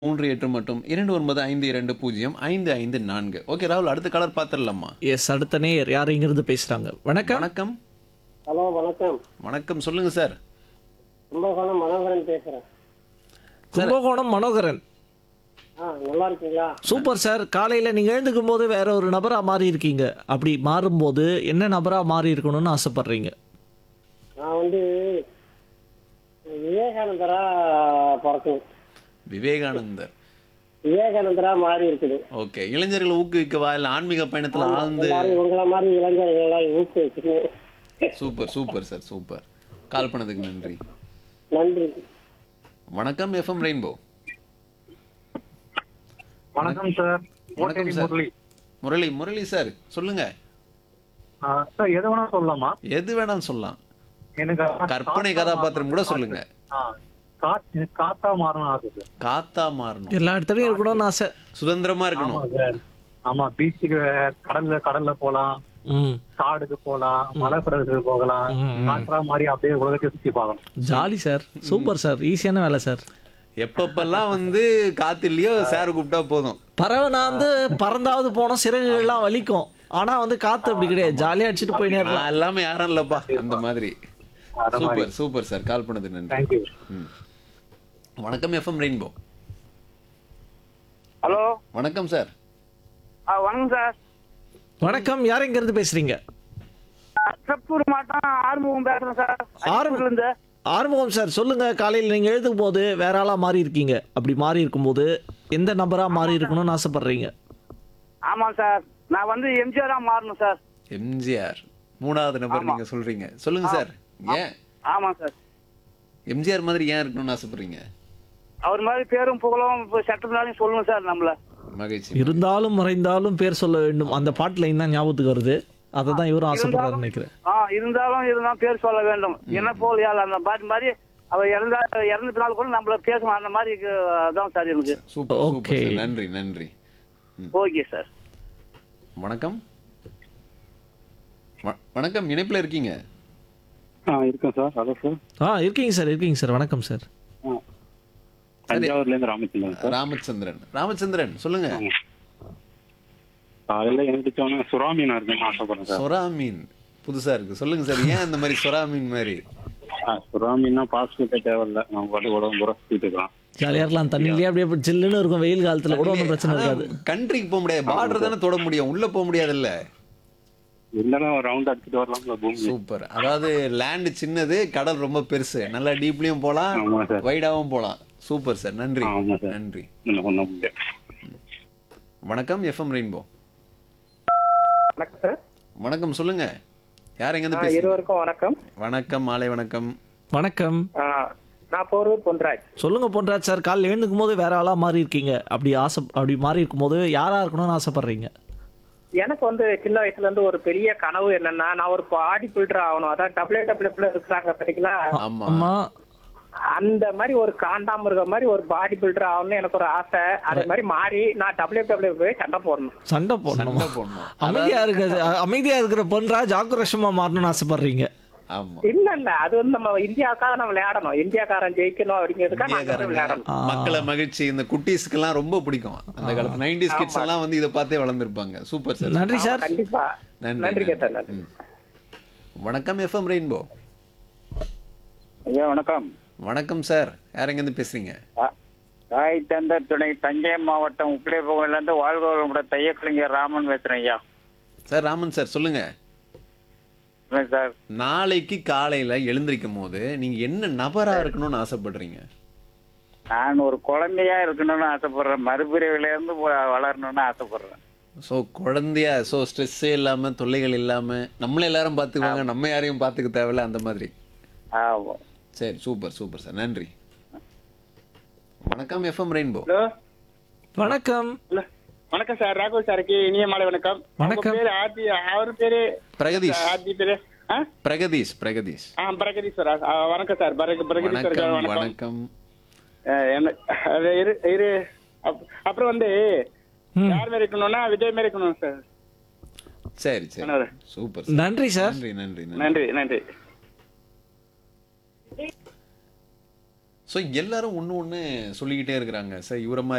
மூன்று எட்டு மற்றும் இரண்டு ஒன்பது ஐந்து இரண்டு பூஜ்ஜியம் ஐந்து ஐந்து நான்கு ஓகே ராகுல் அடுத்த கலர் பார்த்துடலாமா எஸ் அடுத்த நேயர் யார் இங்கிருந்து பேசுறாங்க வணக்கம் வணக்கம் ஹலோ வணக்கம் வணக்கம் சொல்லுங்க சார் கும்பகோணம் மனோகரன் பேசுறேன் கும்பகோணம் மனோகரன் ஆ நல்லா இருக்கீங்களா சூப்பர் சார் காலையில நீங்க எழுந்துக்கும் போது வேற ஒரு நபரா மாறி இருக்கீங்க அப்படி மாறும்போது என்ன நபரா மாறி இருக்கணும்னு ஆசைப்படுறீங்க நான் வந்து விவேகானந்தரா பிறக்கணும் விவேகானந்தர் விவேகானந்தரா மாறி இருக்குது ஓகே இளைஞர்களை ஊக்குவிக்கவா இல்லை ஆன்மீக பயணத்தில் ஆழ்ந்து எல்லாரும் உங்களை மாதிரி இளைஞர்கள் எல்லாம் ஊக்குவிச்சுக்கணும் super super sir super call பண்ணதுக்கு நன்றி நன்றி வணக்கம் எஃப்எம் ரெயின்போ வணக்கம் சார் வணக்கம் OTT sir Murali Murali Murali sir சொல்லுங்க ஆ, சார் எது வேணா சொல்லலாமா எது வேணாலும் சொல்லலாம் எனக்கு கற்பனை கதாபாத்திரம் கூட சொல்லுங்க ஆ, கா- எனக்கு காத்தா மாறணும் ஆசை சார் காத்தா மாறணும் எல்லா இடத்துலயும் இருக்கணும்னு ஆசை சுதந்திரமா ஆமா இருக்கணும் சார் ஆமா பீச்சுக்கு கடல்ல கடல்ல போலாம் ம் காடுக்கு போலாம் மலை பிரதேசத்துக்கு போகலாம் காற்றா மாதிரி அப்படியே உலகத்தை சுத்தி பார்க்கணும் ஜாலி சார் சூப்பர் சார் ஈஸியான வேலை சார் எப்பப்பெல்லாம் வந்து காத்து இல்லையோ சார் கூப்பிட்டா போதும் பறவைனா வந்து பறந்தாவது போனோம் சிறகுகள்லாம் வலிக்கும் ஆனா வந்து காத்து அப்படி கிடையாது ஜாலியா அடிச்சுட்டு போயினே இருக்கலாம் நான் எல்லாமே யாரும் இல்லப்பா அந்த மாதிரி அந்த மாதிரி சூப்பர் சூப்பர் சார் கால் பண்ணது நன்றி தேங்க்யூ ம். வணக்கம் எஃப்எம் ரெயின்போ ஹலோ வணக்கம் சார் ஆ வணக்கம் சார் வணக்கம் யார் இங்க இருந்து பேசுறீங்க திருப்பூர் மாவட்டம் ஆறுமுகம் பேசுறேன் சார் ஆறுமுகம். இருந்து ஆறுமுகம் சார் சொல்லுங்க காலையில் நீங்க எழுதும் போது வேற ஆளா மாறி இருக்கீங்க அப்படி மாறி இருக்கும்போது எந்த நபரா மாறி இருக்கணும்னு ஆசைப்படுறீங்க ஆமாம் சார் நான் வந்து எம்ஜிஆரா மாறணும் சார் எம்ஜிஆர் மூணாவது நபர் நீங்க சொல்றீங்க சொல்லுங்க சார் ஏன் ஆமாம் சார் எம்ஜிஆர் மாதிரி ஏன் இருக்கணும்னு ஆசைப்படுறீங்க அவர் மாதிரி பேரும் புகழும் இப்போ சட்டத்தினாலையும் சொல்லணும் சார் நம்மள மகிழ்ச்சி இருந்தாலும் மறைந்தாலும் பேர் சொல்ல வேண்டும் அந்த பாட்டு லைன் தான் ஞாபகத்துக்கு வருது அதை தான் இவரும் ஆசைப்படுறாரு நினைக்கிறேன் ஆ இருந்தாலும் இருந்தாலும் பேர் சொல்ல வேண்டும் என்ன போல் யாழ் அந்த பாட்டு மாதிரி அவர் இறந்தா இறந்த பின்னால் கூட நம்மள பேசணும் அந்த மாதிரி இருக்கு- தான் சார் எனக்கு சூப்பர் சூப்பர் Okay. சார் நன்றி நன்றி ஓகே சார் வணக்கம் வ- வணக்கம் இணைப்புல இருக்கீங்க ஆ இருக்கேன் சார் ஹலோ சார் ஆ இருக்கீங்க சார் இருக்கீங்க சார் வணக்கம் சார் தஞ்சாவூர்ல இருந்து ராமச்சந்திரன் சார் ராமச்சந்திரன் ராமச்சந்திரன் சொல்லுங்க காலையில எழுந்திரிச்சோன்னே சுறா மீன் இருக்குன்னு ஆசைப்படுறேன் சார் சொரா மீன் புதுசா இருக்கு சொல்லுங்க சார் ஏன் அந்த மாதிரி சொரா மீன் மாதிரி ஆ, சுறா மீன்னா பாஸ்போர்ட்டே தேவையில்ல நம்ம பாட்டு உடம்பு பூரா சுத்திட்டு இருக்கலாம் ஜாலியாக இருக்கலாம் தண்ணியிலே அப்படியே இப்படி ஜில்லுன்னு இருக்கும் வெயில் காலத்தில் கூட ஒன்றும் பிரச்சனை இருக்காது கண்ட்ரிக்கு போக முடியாது பார்டர் தானே தொட முடியும் உள்ள போக முடியாதுல்ல இருந்தாலும் ஒரு ரவுண்ட் அடிச்சுட்டு வரலாம்ல பூமி சூப்பர் அதாவது லேண்ட் சின்னது கடல் ரொம்ப பெருசு நல்லா டீப்லயும் போலாம் ஆமா சார். வைடாவும் போலாம் சூப்பர் சார் நன்றி ஆமா சார். நன்றி இன்னும் ஒண்ணும் முடியாது வணக்கம் எஃப்எம் ரெயின்போ வணக்கம் சார் வணக்கம் சொல்லுங்க யார் எங்க இருந்து பேசுறீங்க இருவருக்கும் வணக்கம் வணக்கம் மாலை வணக்கம் வணக்கம் நான் போர்வூர் பொன்ராஜ் சொல்லுங்க பொன்ராஜ் சார் காலையில் எழுந்துக்கும் போது வேற ஆளா மாறி இருக்கீங்க அப்படி ஆசை அப்படி மாறி இருக்கும்போது யாரா இருக்கணும்னு ஆசைப்படுறீங்க எனக்கு வந்து சின்ன வயசுல இருந்து ஒரு பெரிய கனவு என்னன்னா நான் ஒரு பாடி பில்டர் ஆகணும் அதான் டபிள்யூ டபிள்யூ இருக்கிறாங்க பாத்தீங்களா ஆமா அம்மா அந்த மாதிரி ஒரு காண்டாமிருக மாதிரி ஒரு பாடி பில்டர் ஆகணும்னு எனக்கு ஒரு ஆசை அதே மாதிரி மாறி நான் டபிள்யூ டபிள்யூ போய் சண்டை போடணும் சண்டை போடணும் சண்டை போடணும் அமைதியா இருக்க அமைதியா இருக்கிற பொன்ராஜ் ஆக்ரோஷமா மாறணும்னு ஆசைப்படுறீங்க ஆமா இல்ல இல்ல அது வந்து நம்ம இந்தியாவுக்காக நம்ம விளையாடணும் இந்தியாக்காரன் ஜெயிக்கணும் அப்படிங்கிறதுக்காக நாங்க வந்து இந்தியாக்காரங்க விளையாடணும் மக்களை மகிழ்ச்சி இந்த குட்டீஸ்க்கு எல்லாம் ரொம்ப பிடிக்கும் அந்த காலத்து நைன்டிஸ் கிட்ஸ் எல்லாம் வந்து இதை பார்த்தே வளர்ந்துருப்பாங்க சூப்பர் சார் நன்றி சார் கண்டிப்பா நன்றி நன்றி நன்றி. கேட்டேன் நன்றி ம். வணக்கம் எஃப்எம் ரெயின்போ ஐயா வணக்கம் வணக்கம் சார் யார் எங்க இருந்து பேசுறீங்க தா- தாய் தந்த துணை தஞ்சை மாவட்டம் உப்பிலியப்பகுதியில இருந்து வாழ்கோளமுட தையக்கலைஞர் ராமன் பேசுறேன் ஐயா சார் ராமன் சார் சொல்லுங்க இல்லை சார் நாளைக்கு காலையில எழுந்திருக்கும் போது நீங்க என்ன நபரா இருக்கணும்னு ஆசைப்படுறீங்க நான் ஒரு குழந்தையா இருக்கணும்னு ஆசைப்படுறேன் மறுபிரிவில இருந்து வ- வளரணும்னு ஆசைப்படுறேன் ஸோ குழந்தையா ஸோ ஸ்ட்ரெஸ்ஸே இல்லாம தொல்லைகள் இல்லாம நம்மள எல்லாரும் பார்த்துக்குவாங்க நம்ம யாரையும் பார்த்துக்க தேவையில்ல அந்த மாதிரி ஆமா சரி சூப்பர் சூப்பர் சார் நன்றி வணக்கம் எஃப்எம் ரெயின்போ ஹலோ வணக்கம் ஹலோ வணக்கம் சார் ராகுல் சாருக்கு இனிய மாலை வணக்கம் வணக்கம். உங்க பேரு ஆர்த்தி அவர் பேரு பிரகதீஷ் ஆர்த்தி பேரு ஆ? பிரகதீஷ் பிரகதீஷ் ஆ பிரகதீஸ்வரா ஆ, வணக்கம் சார் பிரக- பிரகதீஸ்வரர் சார், வணக்கம் வணக்கம் வணக்கம் ஆ, என்ன- அது இரு இரு அப்- அப்புறம் வந்து யார் மாரி இருக்கணும்னா விஜய் மாரி இருக்கணும் சார் சரி சரி என்னது? சூப்பர் நன்றி சார் நன்றி நன்றி நன்றி நன்றி நன்றி ஸோ எல்லாரும் ஒன்று ஒன்று சொல்லிக்கிட்டே இருக்கிறாங்க சார் இவரை மாதிரி